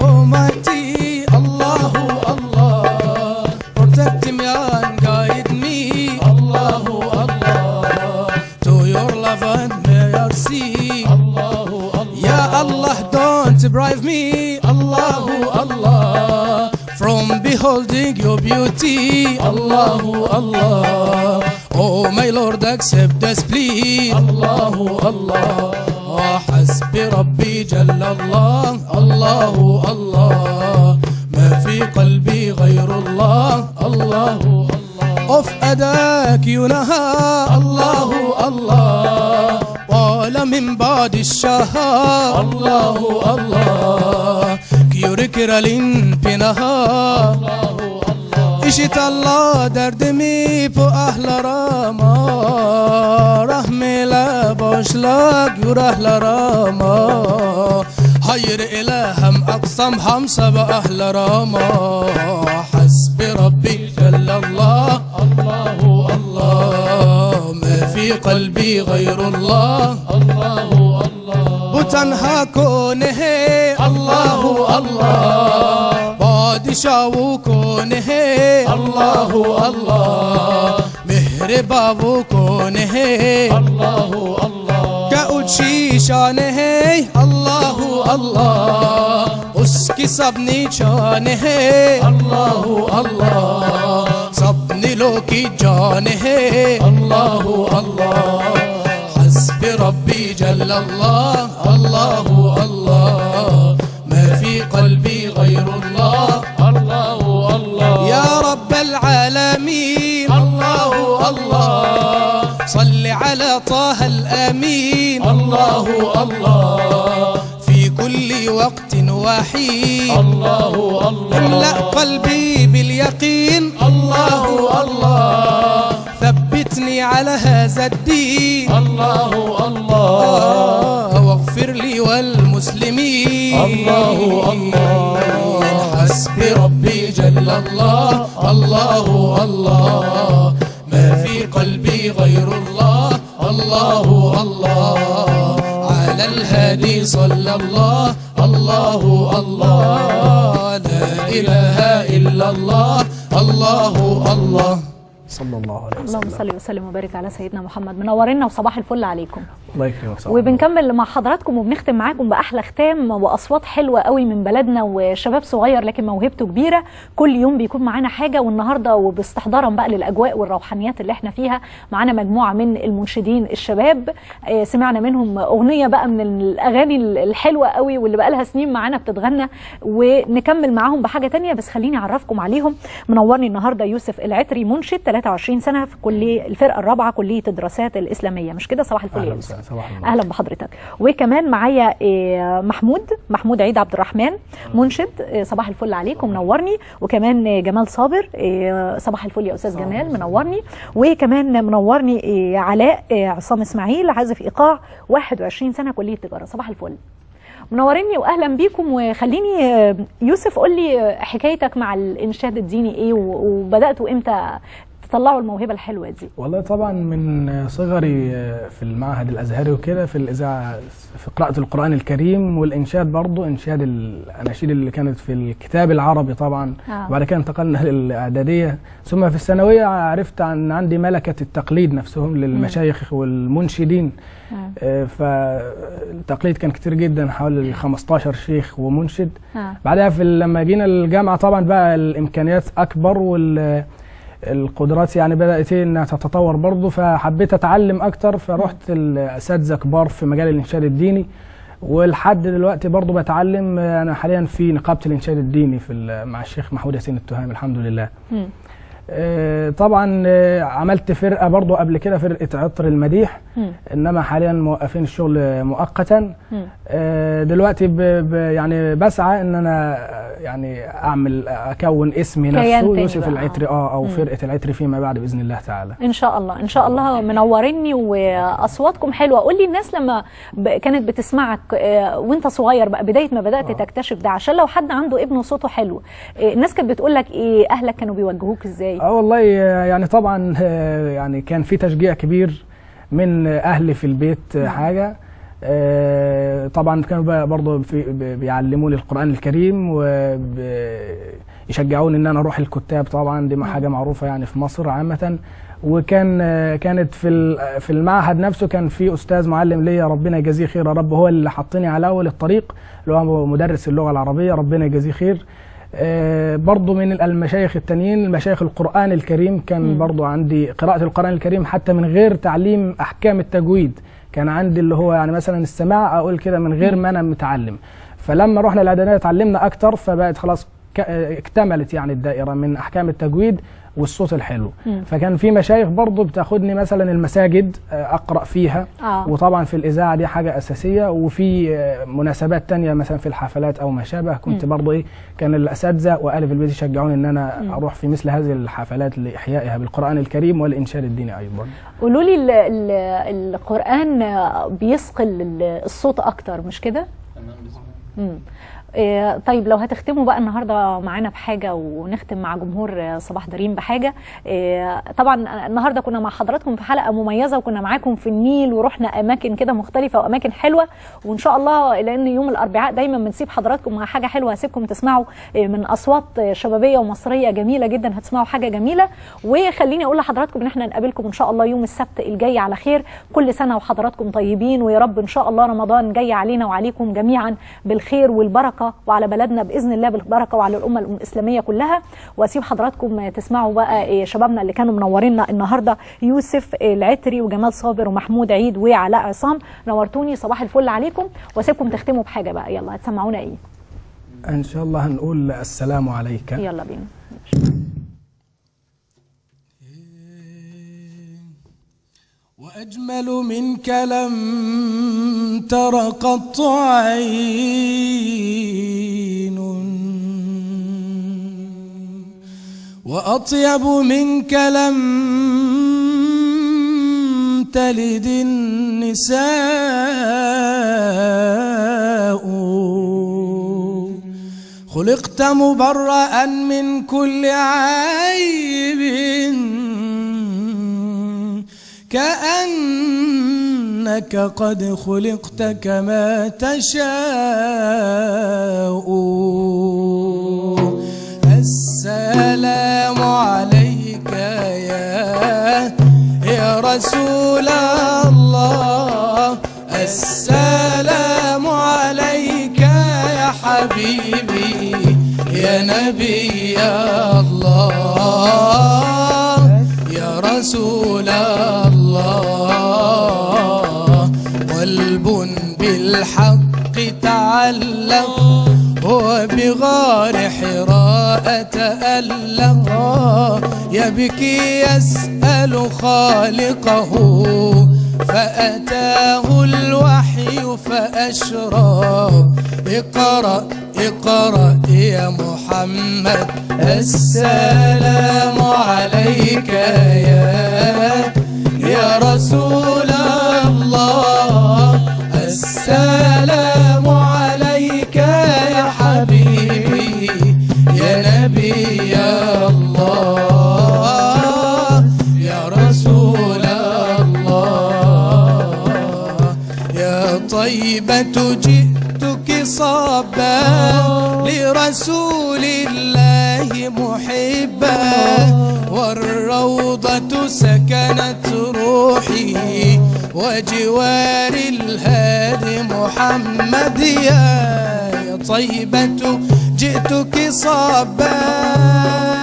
Almighty, Allahu Allah. Protect me and guide me, Allahu Allah. To your love and mercy, Allahu Allah. Ya Allah, don't deprive me, Allahu Allah. From beholding your beauty, Allahu Allah. Oh my Lord, accept this plea, Allahu Allah. حسبي ربي جل الله الله الله ما في قلبي غير الله الله الله أف أداك ينهى الله الله قال من بعد الشهر الله الله كيوركر لنبنها İşit Allah derdimi bu ahlarama Rahmeyle başlak yurahlarama Hayır ile hem aksam ham sabahlarama Hasbi Rabbi cellallah Allahu Allah Ma fi kalbi gayrullah Allahu Allah Bu tenha kone hai Allahu Allah बादशाह कौन है अल्लाह अल्लाह मेहरबा वो कौन है अल्लाह अल्लाह क्या ऊंची शान है अल्लाह अल्लाह उसकी सब निशान है अल्लाह अल्लाह सब नीलों की जान है अल्लाह अल्लाह हस्ब रब्बी जल अल्लाह अल्लाह अल्लाह ما في قلبي غير الله الله الله يا رب العالمين الله الله صل على طه الأمين الله الله في كل وقت وحين الله الله املأ قلبي باليقين الله الله ثبتني على هذا الدين الله الله واغفر لي والمسلمين الله الله حسبي ربي جل الله الله الله ما في قلبي غير الله الله الله على الهادي صلى الله الله الله لا إله إلا الله الله الله صلى الله عليه وسلم اللهم صل وسلم وبارك على سيدنا محمد منورنا وصباح الفل عليكم الله يكرمك صح. وبنكمل مع حضراتكم وبنختم معاكم باحلى ختام واصوات حلوه قوي من بلدنا وشباب صغير لكن موهبته كبيره كل يوم بيكون معانا حاجه والنهارده وباستحضارا بقى للاجواء والروحانيات اللي احنا فيها معانا مجموعه من المنشدين الشباب آه، سمعنا منهم اغنيه بقى من الاغاني الحلوه قوي واللي بقى لها سنين معانا بتتغنى ونكمل معاهم بحاجه تانية بس خليني اعرفكم عليهم منورني النهارده يوسف العتري منشد 23 سنه في كليه الفرقه الرابعه كليه الدراسات الاسلاميه مش كده صباح الفل يا أهلا يوسف وسهلا صباح النور اهلا بحضرتك وكمان معايا آه، محمود محمود عيد عبد الرحمن منشد آه، صباح الفل عليك ومنورني وكمان آه، جمال صابر آه، صباح الفل يا استاذ جمال منورني وكمان منورني آه، علاء آه، عصام اسماعيل عازف ايقاع 21 سنه كليه تجاره صباح الفل منوريني واهلا بيكم وخليني آه، يوسف قول لي آه، حكايتك مع الانشاد الديني ايه و- وبداتوا امتى تطلعوا الموهبه الحلوه دي والله طبعا من صغري في المعهد الازهري وكده في الاذاعه في قراءه القران الكريم والانشاد برضه انشاد الاناشيد اللي كانت في الكتاب العربي طبعا آه. وبعد كده انتقلنا للاعداديه ثم في الثانويه عرفت عن عندي ملكه التقليد نفسهم للمشايخ والمنشدين آه. آه، فالتقليد كان كتير جدا حوالي 15 شيخ ومنشد آه. بعدها في ال- لما جينا الجامعه طبعا بقى الامكانيات اكبر وال القدرات يعني بدات إيه انها تتطور برضه فحبيت اتعلم اكتر فرحت الاساتذه كبار في مجال الانشاد الديني ولحد دلوقتي برضه بتعلم انا حاليا في نقابه الانشاد الديني في ال- مع الشيخ محمود ياسين التهامي الحمد لله مم. آه، طبعا آه، عملت فرقه برضه قبل كده فرقه عطر المديح مم. انما حاليا موقفين الشغل مؤقتا مم. آه، دلوقتي ب ب يعني بسعى ان انا آه، يعني اعمل اكون اسمي كيان نفسه تاني يوسف بقى. العتري اه او مم. فرقه العتري فيما بعد باذن الله تعالى ان شاء الله ان شاء الله منوريني واصواتكم حلوه قول لي الناس لما ب... كانت بتسمعك آه، وانت صغير بقى بدايه ما بدات آه. تكتشف ده عشان لو حد عنده ابنه صوته حلو آه، الناس كانت بتقول لك ايه اهلك كانوا بيوجهوك ازاي اه والله آه، يعني طبعا آه، يعني كان في تشجيع كبير من اهلي في البيت آه، حاجه آه، طبعا كانوا بقى برضه في- ب- بيعلموني القرآن الكريم ويشجعوني ان انا اروح الكتاب طبعا دي حاجة معروفة يعني في مصر عامة وكان آه، كانت في ال- في المعهد نفسه كان في استاذ معلم ليا ربنا يجازيه خير يا رب هو اللي حطني على اول الطريق اللي هو مدرس اللغة العربية ربنا يجازيه خير آه، برضو من المشايخ التانيين المشايخ القرآن الكريم كان برضو عندي قراءة القرآن الكريم حتى من غير تعليم أحكام التجويد كان عندي اللي هو يعني مثلا السماع أقول كده من غير ما أنا متعلم فلما رحنا الإعدادية اتعلمنا أكتر فبقت خلاص ك- آه، اكتملت يعني الدائرة من أحكام التجويد والصوت الحلو مم. فكان في مشايخ برضو بتاخدني مثلا المساجد آه، أقرأ فيها اه وطبعا في الإذاعة دي حاجة أساسية وفي آه، مناسبات تانية مثلا في الحفلات أو ما شابه كنت مم. برضو إيه كان الأساتذة وأهل في البيت يشجعوني إن أنا مم. أروح في مثل هذه الحفلات لإحيائها بالقرآن الكريم والإنشاد الديني أيضا قولوا لي ال- ال- القرآن بيثقل ال- الصوت أكتر مش كده؟ مم. إيه، طيب لو هتختموا بقى النهارده معانا بحاجه ونختم مع جمهور آه، صباح دريم بحاجه إيه، طبعا النهارده كنا مع حضراتكم في حلقه مميزه وكنا معاكم في النيل ورحنا اماكن كده مختلفه واماكن حلوه وان شاء الله لان يوم الاربعاء دايما بنسيب حضراتكم مع حاجه حلوه هسيبكم تسمعوا آه، من اصوات آه، شبابيه ومصريه جميله جدا هتسمعوا حاجه جميله وخليني اقول لحضراتكم ان احنا نقابلكم ان شاء الله يوم السبت الجاي على خير كل سنه وحضراتكم طيبين ويا رب ان شاء الله رمضان جاي علينا وعليكم جميعا بالخير والبركه وعلى بلدنا باذن الله بالبركه وعلى الامه الاسلاميه كلها واسيب حضراتكم تسمعوا بقى إيه شبابنا اللي كانوا منورينا النهارده يوسف العتري وجمال صابر ومحمود عيد وعلاء عصام نورتوني صباح الفل عليكم واسيبكم تختموا بحاجه بقى يلا هتسمعونا ايه إن شاء الله هنقول السلام عليك يلا بينا وأجمل منك لم تر قط عين وأطيب منك لم تلد النساء خلقت مبرأ من كل عيب كأنك قد خلقت كما تشاء السلام عليك يا يا رسول الله السلام عليك يا حبيبي يا نبي الله يا رسول الله قلب بالحق تعلق وبغار حراء تألق يبكي يسأل خالقه فأتاه الوحي فأشرب اقرأ اقرأ يا محمد السلام عليك يا يا رسول الله السلام عليك يا حبيبي يا نبي الله يا رسول الله يا طيبة جئتك صابا لرسول الله محبا والروضة سكنت روحي وجوار الهادي محمد يا يا طيبة جئتك صابا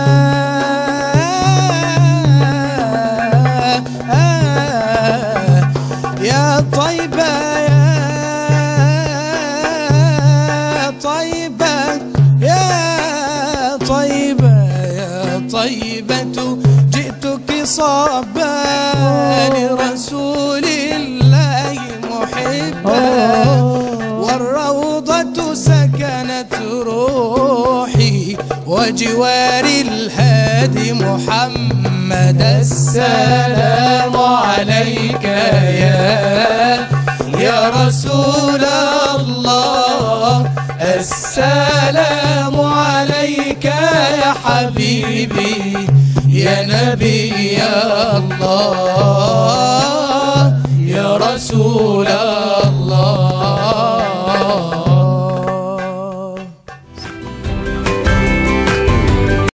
يا طيبة يا طيبة يا طيبة يا طيبة جئتك صابا لرسول الله محبا والروضة سكنت روحي وجوار الهادي محمد السلام عليك يا يا رسول الله السلام عليك يا حبيبي يا نبي الله يا رسول الله